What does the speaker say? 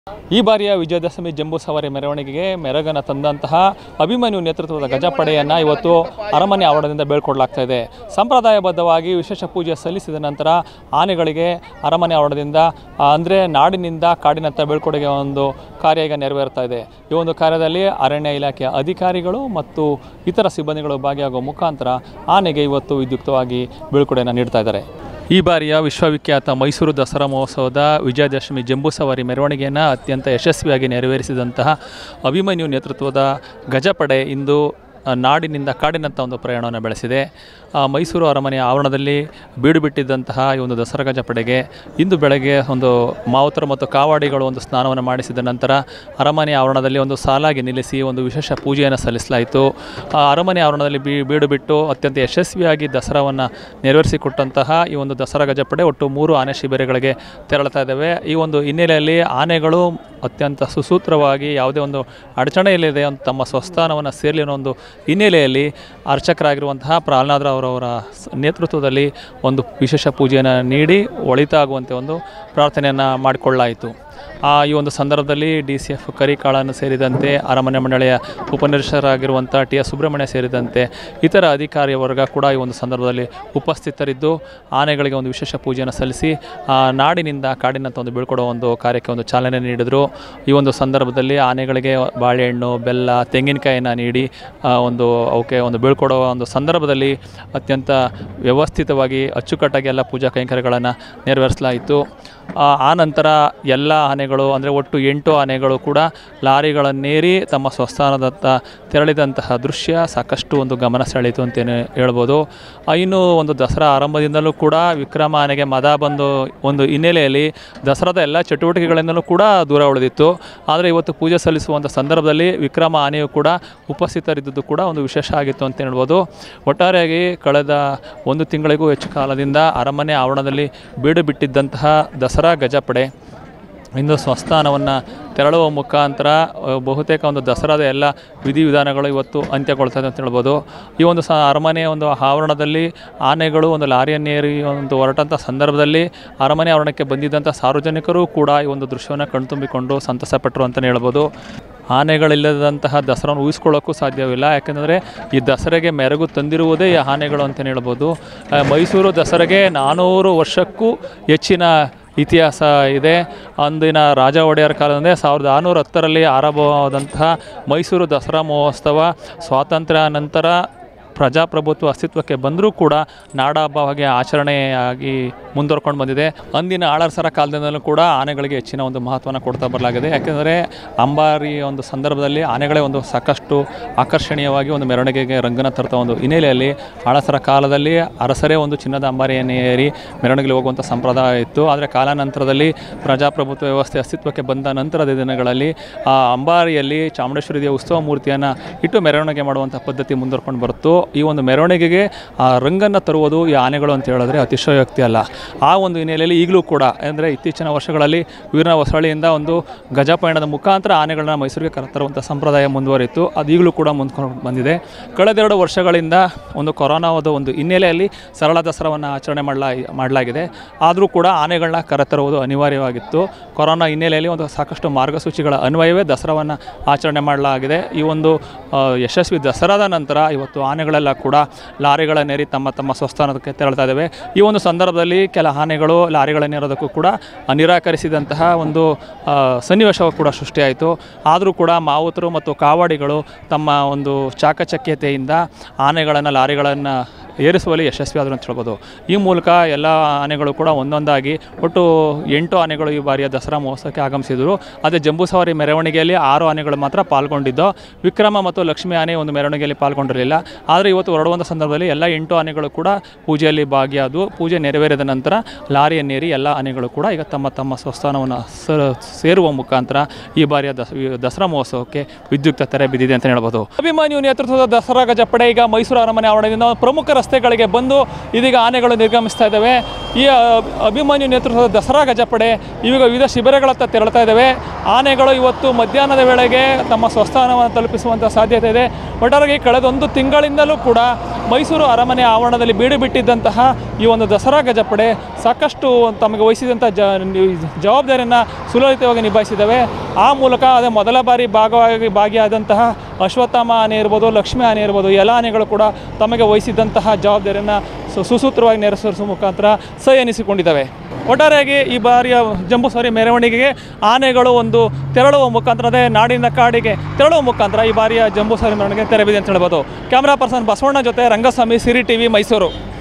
ಈ ಬಾರಿಯ ವಿಜಯದಶಮಿ ಜಂಬೂ ಸವಾರಿ ಮೆರವಣಿಗೆಗೆ ಮೆರಗನ್ನು ತಂದಂತಹ ಅಭಿಮನ್ಯು ನೇತೃತ್ವದ ಗಜಪಡೆಯನ್ನು ಇವತ್ತು ಅರಮನೆ ಆವರಣದಿಂದ ಬೀಳ್ಕೊಡ್ಲಾಗ್ತಾ ಇದೆ ಸಂಪ್ರದಾಯಬದ್ಧವಾಗಿ ವಿಶೇಷ ಪೂಜೆ ಸಲ್ಲಿಸಿದ ನಂತರ ಆನೆಗಳಿಗೆ ಅರಮನೆ ಆವರಣದಿಂದ ಅಂದರೆ ನಾಡಿನಿಂದ ಕಾಡಿನತ್ತ ಬೀಳ್ಕೊಡುಗೆ ಒಂದು ಕಾರ್ಯ ಈಗ ನೆರವೇರ್ತಾ ಇದೆ ಈ ಒಂದು ಕಾರ್ಯದಲ್ಲಿ ಅರಣ್ಯ ಇಲಾಖೆಯ ಅಧಿಕಾರಿಗಳು ಮತ್ತು ಇತರ ಸಿಬ್ಬಂದಿಗಳು ಭಾಗಿಯಾಗುವ ಮುಖಾಂತರ ಆನೆಗೆ ಇವತ್ತು ವಿದ್ಯುಕ್ತವಾಗಿ ಬೀಳ್ಕೊಡೆಯನ್ನು ನೀಡ್ತಾ ಇದ್ದಾರೆ ಈ ಬಾರಿಯ ವಿಶ್ವವಿಖ್ಯಾತ ಮೈಸೂರು ದಸರಾ ಮಹೋತ್ಸವದ ವಿಜಯದಶಮಿ ಜಂಬೂ ಸವಾರಿ ಮೆರವಣಿಗೆಯನ್ನು ಅತ್ಯಂತ ಯಶಸ್ವಿಯಾಗಿ ನೆರವೇರಿಸಿದಂತಹ ಅಭಿಮನ್ಯು ನೇತೃತ್ವದ ಗಜಪಡೆ ಇಂದು ಆ, ನಾಡಿನಿಂದ ಕಾಡಿನಂಥ ಒಂದು ಪ್ರಯಾಣವನ್ನು ಬೆಳೆಸಿದೆ ಆ, ಮೈಸೂರು ಅರಮನೆಯ ಆವರಣದಲ್ಲಿ ಬೀಡು ಬಿಟ್ಟಿದ್ದಂತಹ ಈ ಒಂದು ದಸರಾ ಗಜಪಡೆಗೆ ಇಂದು ಬೆಳಗ್ಗೆ ಒಂದು ಮಾವುತರು ಮತ್ತು ಕಾವಾಡಿಗಳು ಒಂದು ಸ್ನಾನವನ್ನು ಮಾಡಿಸಿದ ನಂತರ ಅರಮನೆ ಆವರಣದಲ್ಲಿ ಒಂದು ಸಾಲಾಗಿ ನಿಲ್ಲಿಸಿ ಒಂದು ವಿಶೇಷ ಪೂಜೆಯನ್ನು ಸಲ್ಲಿಸಲಾಯಿತು ಆ ಅರಮನೆ ಆವರಣದಲ್ಲಿ ಬೀ ಬೀಡು ಬಿಟ್ಟು ಅತ್ಯಂತ ಯಶಸ್ವಿಯಾಗಿ ದಸರಾವನ್ನು ನೆರವೇರಿಸಿಕೊಟ್ಟಂತಹ ಈ ಒಂದು ದಸರಾ ಗಜಪಡೆ ಒಟ್ಟು ಮೂರು ಆನೆ ಶಿಬಿರಗಳಿಗೆ ತೆರಳುತ್ತಾ ಇದ್ದಾವೆ ಈ ಒಂದು ಹಿನ್ನೆಲೆಯಲ್ಲಿ ಆನೆಗಳು ಅತ್ಯಂತ ಸುಸೂತ್ರವಾಗಿ ಯಾವುದೇ ಒಂದು ಅಡಚಣೆ ಇಲ್ಲದೆ ಒಂದು ತಮ್ಮ ಸ್ವಸ್ಥಾನವನ್ನು ಸೇರಲಿ ಅನ್ನೋ ಒಂದು ಹಿನ್ನೆಲೆಯಲ್ಲಿ ಅರ್ಚಕರಾಗಿರುವಂತಹ ಪ್ರಹ್ಲಾದ್ರ ಅವರವರ ಸ- ನೇತೃತ್ವದಲ್ಲಿ ಒಂದು ವಿಶೇಷ ಪೂಜೆಯನ್ನು ನೀಡಿ ಒಳಿತಾಗುವಂತೆ ಒಂದು ಪ್ರಾರ್ಥನೆಯನ್ನು ಮಾಡಿಕೊಳ್ಳಾಯಿತು ಆ ಈ ಒಂದು ಸಂದರ್ಭದಲ್ಲಿ ಡಿ ಸಿ ಎಫ್ ಕರಿಕಾಳನ್ನು ಸೇರಿದಂತೆ ಅರಮನೆ ಮಂಡಳಿಯ ಉಪನಿರೀಕ್ಷಕರಾಗಿರುವಂಥ ಟಿ ಎಸ್ ಸುಬ್ರಹ್ಮಣ್ಯ ಸೇರಿದಂತೆ ಇತರ ಅಧಿಕಾರಿ ವರ್ಗ ಕೂಡ ಈ ಒಂದು ಸಂದರ್ಭದಲ್ಲಿ ಉಪಸ್ಥಿತರಿದ್ದು ಆನೆಗಳಿಗೆ ಒಂದು ವಿಶೇಷ ಪೂಜೆಯನ್ನು ಸಲ್ಲಿಸಿ ಆ ನಾಡಿನಿಂದ ಕಾಡಿನಂತ ಒಂದು ಬೀಳ್ಕೊಡೋ ಒಂದು ಕಾರ್ಯಕ್ಕೆ ಒಂದು ಚಾಲನೆ ನೀಡಿದರು ಈ ಒಂದು ಸಂದರ್ಭದಲ್ಲಿ ಆನೆಗಳಿಗೆ ಬಾಳೆಹಣ್ಣು ಬೆಲ್ಲ ತೆಂಗಿನಕಾಯಿಯನ್ನು ನೀಡಿ ಆ, ಒಂದು ಅವಕ್ಕೆ ಒಂದು ಬೀಳ್ಕೊಡೋ ಒಂದು ಸಂದರ್ಭದಲ್ಲಿ ಅತ್ಯಂತ ವ್ಯವಸ್ಥಿತವಾಗಿ ಅಚ್ಚುಕಟ್ಟಾಗಿ ಎಲ್ಲ ಪೂಜಾ ಕೈಂಕರ್ಯಗಳನ್ನು ನೆರವೇರಿಸಲಾಯಿತು ಆ ಆ ನಂತರ ಎಲ್ಲ ಆನೆಗಳು ಅಂದರೆ ಒಟ್ಟು ಎಂಟು ಆನೆಗಳು ಕೂಡ ಲಾರಿಗಳನ್ನೇರಿ ತಮ್ಮ ಸ್ವಸ್ಥಾನದತ್ತ ತೆರಳಿದಂತಹ ದೃಶ್ಯ ಸಾಕಷ್ಟು ಒಂದು ಗಮನ ಸೆಳೀತು ಅಂತೇನೆ ಹೇಳ್ಬೋದು ಆ, ಇನ್ನು ಒಂದು ದಸರಾ ಆರಂಭದಿಂದಲೂ ಕೂಡ ವಿಕ್ರಮ ಆನೆಗೆ ಮದ ಬಂದು ಒಂದು ಹಿನ್ನೆಲೆಯಲ್ಲಿ ದಸರಾದ ಎಲ್ಲ ಚಟುವಟಿಕೆಗಳಿಂದಲೂ ಕೂಡ ದೂರ ಉಳಿದಿತ್ತು ಆದರೆ ಇವತ್ತು ಪೂಜೆ ಸಲ್ಲಿಸುವಂಥ ಸಂದರ್ಭದಲ್ಲಿ ವಿಕ್ರಮ ಆನೆಯು ಕೂಡ ಉಪಸ್ಥಿತರಿದ್ದದ್ದು ಕೂಡ ಒಂದು ವಿಶೇಷ ಆಗಿತ್ತು ಅಂತ ಹೇಳ್ಬೋದು ಒಟ್ಟಾರೆಯಾಗಿ ಕಳೆದ ಒಂದು ತಿಂಗಳಿಗೂ ಹೆಚ್ಚು ಕಾಲದಿಂದ ಅರಮನೆ ಆವರಣದಲ್ಲಿ ಬೀಡು ಬಿಟ್ಟಿದ್ದಂತಹ ದಸರಾ ಗಜಪಡೆ ಇಂದು ಸ್ವಸ್ಥಾನವನ್ನು ತೆರಳುವ ಮುಖಾಂತರ ಅಹ್, ಬಹುತೇಕ ಒಂದು ದಸರಾದ ಎಲ್ಲ ವಿಧಿವಿಧಾನಗಳು ಇವತ್ತು ಅಂತ್ಯಗೊಳ್ತಾ ಇದೆ ಅಂತ ಹೇಳ್ಬೋದು ಈ ಒಂದು ಸ ಅರಮನೆಯ ಒಂದು ಆವರಣದಲ್ಲಿ ಆನೆಗಳು ಒಂದು ಲಾರಿಯನ್ನೇರಿ ಒಂದು ಹೊರಟಂಥ ಸಂದರ್ಭದಲ್ಲಿ ಅರಮನೆ ಆವರಣಕ್ಕೆ ಬಂದಿದ್ದಂಥ ಸಾರ್ವಜನಿಕರು ಕೂಡ ಈ ಒಂದು ದೃಶ್ಯವನ್ನು ಕಣ್ತುಂಬಿಕೊಂಡು ಸಂತಸಪಟ್ಟರು ಅಂತಲೇ ಹೇಳ್ಬೋದು ಆನೆಗಳಿಲ್ಲದಂತಹ ದಸರಾವನ್ನು ಊಹಿಸ್ಕೊಳ್ಳೋಕ್ಕೂ ಸಾಧ್ಯವಿಲ್ಲ ಯಾಕೆಂದರೆ ಈ ದಸರೆಗೆ ಮೆರಗು ತಂದಿರುವುದೇ ಈ ಆನೆಗಳು ಅಂತಲೇ ಹೇಳ್ಬೋದು ಆ, ಮೈಸೂರು ದಸರೆಗೆ ನಾನ್ನೂರು ವರ್ಷಕ್ಕೂ ಹೆಚ್ಚಿನ ಇತಿಹಾಸ ಇದೆ ಅಂದಿನ ರಾಜ ಒಡೆಯರ್ ಕಾಲದಿಂದ ಸಾವಿರದ ಆರುನೂರ ಹತ್ತರಲ್ಲಿ ಆರಂಭವಾದಂತಹ ಮೈಸೂರು ದಸರಾ ಮಹೋತ್ಸವ ಸ್ವಾತಂತ್ರ್ಯ ನಂತರ ಪ್ರಜಾಪ್ರಭುತ್ವ ಅಸ್ತಿತ್ವಕ್ಕೆ ಬಂದರೂ ಕೂಡ ನಾಡ ಹಬ್ಬವಾಗಿ ಆಚರಣೆಯಾಗಿ ಮುಂದುವರ್ಕೊಂಡು ಬಂದಿದೆ ಅಂದಿನ ಆಳರ್ಸರ ಕಾಲದಿಂದಲೂ ಕೂಡ ಆನೆಗಳಿಗೆ ಹೆಚ್ಚಿನ ಒಂದು ಮಹತ್ವವನ್ನು ಕೊಡ್ತಾ ಬರಲಾಗಿದೆ ಯಾಕೆಂದರೆ ಅಂಬಾರಿ ಒಂದು ಸಂದರ್ಭದಲ್ಲಿ ಆನೆಗಳೇ ಒಂದು ಸಾಕಷ್ಟು ಆಕರ್ಷಣೀಯವಾಗಿ ಒಂದು ಮೆರವಣಿಗೆಗೆ ರಂಗನ ತರ್ತಾ ಒಂದು ಹಿನ್ನೆಲೆಯಲ್ಲಿ ಆಳಸರ ಕಾಲದಲ್ಲಿ ಅರಸರೇ ಒಂದು ಚಿನ್ನದ ಅಂಬಾರಿಯನ್ನು ಏರಿ ಮೆರವಣಿಗೆಗೆ ಹೋಗುವಂಥ ಸಂಪ್ರದಾಯ ಇತ್ತು ಆದರೆ ಕಾಲಾನಂತರದಲ್ಲಿ ಪ್ರಜಾಪ್ರಭುತ್ವ ವ್ಯವಸ್ಥೆ ಅಸ್ತಿತ್ವಕ್ಕೆ ಬಂದ ನಂತರದ ದಿನಗಳಲ್ಲಿ ಆ ಅಂಬಾರಿಯಲ್ಲಿ ಚಾಮುಂಡೇಶ್ವರಿ ದೇವಿ ಉತ್ಸವ ಮೂರ್ತಿಯನ್ನು ಇಟ್ಟು ಮೆರವಣಿಗೆ ಮಾಡುವಂಥ ಪದ್ಧತಿ ಮುಂದುವರ್ಕೊಂಡು ಬರುತ್ತು ಈ ಒಂದು ಮೆರವಣಿಗೆಗೆ ಆ ರಂಗನ್ನು ತರುವುದು ಈ ಆನೆಗಳು ಅಂತ ಹೇಳಿದ್ರೆ ಅತಿಶಯೋಕ್ತಿ ಅಲ್ಲ ಆ ಒಂದು ಹಿನ್ನೆಲೆಯಲ್ಲಿ ಈಗಲೂ ಕೂಡ ಅಂದರೆ ಇತ್ತೀಚಿನ ವರ್ಷಗಳಲ್ಲಿ ವೀರನ ಹೊಸಳಿಯಿಂದ ಒಂದು ಗಜಪಯಣದ ಮುಖಾಂತರ ಆನೆಗಳನ್ನ ಮೈಸೂರಿಗೆ ಕರೆತರುವಂಥ ಸಂಪ್ರದಾಯ ಮುಂದುವರಿತು ಅದು ಈಗಲೂ ಕೂಡ ಮುಂದ್ಕೊಂಡು ಬಂದಿದೆ ಕಳೆದೆರಡು ವರ್ಷಗಳಿಂದ ಒಂದು ಕೊರೋನಾದ ಒಂದು ಹಿನ್ನೆಲೆಯಲ್ಲಿ ಸರಳ ದಸರಾವನ್ನು ಆಚರಣೆ ಮಾಡಲಾ ಮಾಡಲಾಗಿದೆ ಆದರೂ ಕೂಡ ಆನೆಗಳನ್ನ ಕರೆತರುವುದು ಅನಿವಾರ್ಯವಾಗಿತ್ತು ಕೊರೋನಾ ಹಿನ್ನೆಲೆಯಲ್ಲಿ ಒಂದು ಸಾಕಷ್ಟು ಮಾರ್ಗಸೂಚಿಗಳ ಅನ್ವಯವೇ ದಸರಾವನ್ನು ಆಚರಣೆ ಮಾಡಲಾಗಿದೆ ಈ ಒಂದು ಆ, ಯಶಸ್ವಿ ದಸರಾದ ನಂತರ ಇವತ್ತು ಆನೆಗಳೆಲ್ಲ ಕೂಡ ಲಾರಿಗಳನ್ನೇರಿ ತಮ್ಮ ತಮ್ಮ ಸ್ವಸ್ಥಾನಕ್ಕೆ ತೆರಳ್ತಾ ಇದ್ದಾವೆ ಈ ಒಂದು ಸಂದರ್ಭದಲ್ಲಿ ಕೆಲ ಆನೆಗಳು ಲಾರಿಗಳನ್ನೇರೋದಕ್ಕೂ ಕೂಡ ನಿರಾಕರಿಸಿದಂತಹ ಒಂದು ಆ, ಸನ್ನಿವೇಶ ಕೂಡ ಸೃಷ್ಟಿಯಾಯಿತು ಆದರೂ ಕೂಡ ಮಾವುತರು ಮತ್ತು ಕಾವಾಡಿಗಳು ತಮ್ಮ ಒಂದು ಚಾಕಚಕ್ಯತೆಯಿಂದ ಆನೆಗಳನ್ನು ಲಾರಿಗಳನ್ನು ಏರಿಸುವಲ್ಲಿ ಯಶಸ್ವಿಯಾದರು ಅಂತ ಹೇಳ್ಬೋದು ಈ ಮೂಲಕ ಎಲ್ಲ ಆನೆಗಳು ಕೂಡ ಒಂದೊಂದಾಗಿ ಒಟ್ಟು ಎಂಟು ಆನೆಗಳು ಈ ಬಾರಿಯ ದಸರಾ ಮಹೋತ್ಸವಕ್ಕೆ ಆಗಮಿಸಿದರು ಅದೇ ಜಂಬೂ ಸವಾರಿ ಮೆರವಣಿಗೆಯಲ್ಲಿ ಆರು ಆನೆಗಳು ಮಾತ್ರ ಪಾಲ್ಗೊಂಡಿದ್ದು ವಿಕ್ರಮ ಮತ್ತು ಲಕ್ಷ್ಮಿ ಆನೆ ಒಂದು ಮೆರವಣಿಗೆಯಲ್ಲಿ ಪಾಲ್ಗೊಂಡಿರಲಿಲ್ಲ ಆದರೆ ಇವತ್ತು ಹೊರಡುವಂಥ ಸಂದರ್ಭದಲ್ಲಿ ಎಲ್ಲ ಎಂಟು ಆನೆಗಳು ಕೂಡ ಪೂಜೆಯಲ್ಲಿ ಭಾಗಿಯಾದವು ಪೂಜೆ ನೆರವೇರಿದ ನಂತರ ಲಾರಿಯನ್ನೇರಿ ಎಲ್ಲ ಆನೆಗಳು ಕೂಡ ಈಗ ತಮ್ಮ ತಮ್ಮ ಸ್ವಸ್ಥಾನವನ್ನು ಸ- ಸೇರುವ ಮುಖಾಂತರ ಈ ಬಾರಿಯ ದಸ ಈ ದಸರಾ ಮಹೋತ್ಸವಕ್ಕೆ ವಿದ್ಯುಕ್ತ ತೆರೆ ಬಿದ್ದಿದೆ ಅಂತ ಹೇಳ್ಬೋದು ಅಭಿಮಾನ್ಯು ನೇತೃತ್ವದ ದಸರಾ ಗಜಪಡೆ ಈಗ ಮೈಸೂರು ಅರಮನೆ ಆವರಣದಿಂದ ಪ್ರಮುಖ ರಸ್ತೆಗಳಿಗೆ ಬಂದು ಇದೀಗ ಆನೆಗಳು ನಿರ್ಗಮಿಸ್ತಾ ಇದ್ದಾವೆ ಈ ಅ- ಅಭಿಮನ್ಯು ನೇತೃತ್ವದ ದಸರಾ ಗಜಪಡೆ ಇವಾಗ ವಿವಿಧ ಶಿಬಿರಗಳತ್ತ ತೆರಳ್ತಾ ಇದ್ದಾವೆ ಆನೆಗಳು ಇವತ್ತು ಮಧ್ಯಾಹ್ನದ ವೇಳೆಗೆ ತಮ್ಮ ಸ್ವಸ್ಥಾನವನ್ನು ತಲುಪಿಸುವಂಥ ಸಾಧ್ಯತೆ ಇದೆ ಒಟ್ಟಾರೆಯಾಗಿ ಕಳೆದೊಂದು ತಿಂಗಳಿಂದಲೂ ಕೂಡ ಮೈಸೂರು ಅರಮನೆ ಆವರಣದಲ್ಲಿ ಬೀಡು ಬಿಟ್ಟಿದ್ದಂತಹ ಈ ಒಂದು ದಸರಾ ಗಜಪಡೆ ಸಾಕಷ್ಟು ತಮಗೆ ವಹಿಸಿದಂಥ ಜ ಜವಾಬ್ದಾರಿಯನ್ನು ಸುಲಲಿತವಾಗಿ ನಿಭಾಯಿಸಿದ್ದಾವೆ ಆ ಮೂಲಕ ಅದೇ ಮೊದಲ ಬಾರಿ ಭಾಗವಾಗಿ ಭಾಗಿಯಾದಂತಹ ಅಶ್ವತ್ಥಾಮ ಆನೆ ಇರ್ಬೋದು ಲಕ್ಷ್ಮೀ ಆನೆ ಇರ್ಬೋದು ಎಲ್ಲ ಆನೆಗಳು ಕೂಡ ತಮಗೆ ವಹಿಸಿದ್ದಂತಹ ಜವಾಬ್ದಾರಿಯನ್ನು ಸು ಸುಸೂತ್ರವಾಗಿ ನೆರವೇರಿಸುವ ಮುಖಾಂತರ ಸೈ ಎನಿಸಿಕೊಂಡಿದ್ದಾವೆ ಒಟ್ಟಾರೆಯಾಗಿ ಈ ಬಾರಿಯ ಜಂಬೂಸವಾರಿ ಮೆರವಣಿಗೆಗೆ ಆನೆಗಳು ಒಂದು ತೆರಳುವ ಮುಖಾಂತರ ಅದೇ ನಾಡಿನ ಕಾಡಿಗೆ ತೆರಳುವ ಮುಖಾಂತರ ಈ ಬಾರಿಯ ಜಂಬೂಸವಾರಿ ಮೆರವಣಿಗೆ ತೆರವಿದೆ ಅಂತ ಹೇಳ್ಬೋದು ಕ್ಯಾಮ್ರಾ ಪರ್ಸನ್ ಬಸವಣ್ಣ ಜೊತೆ ರಂಗಸ್ವಾಮಿ ಸಿರಿ ಟಿವಿ ಮೈಸೂರು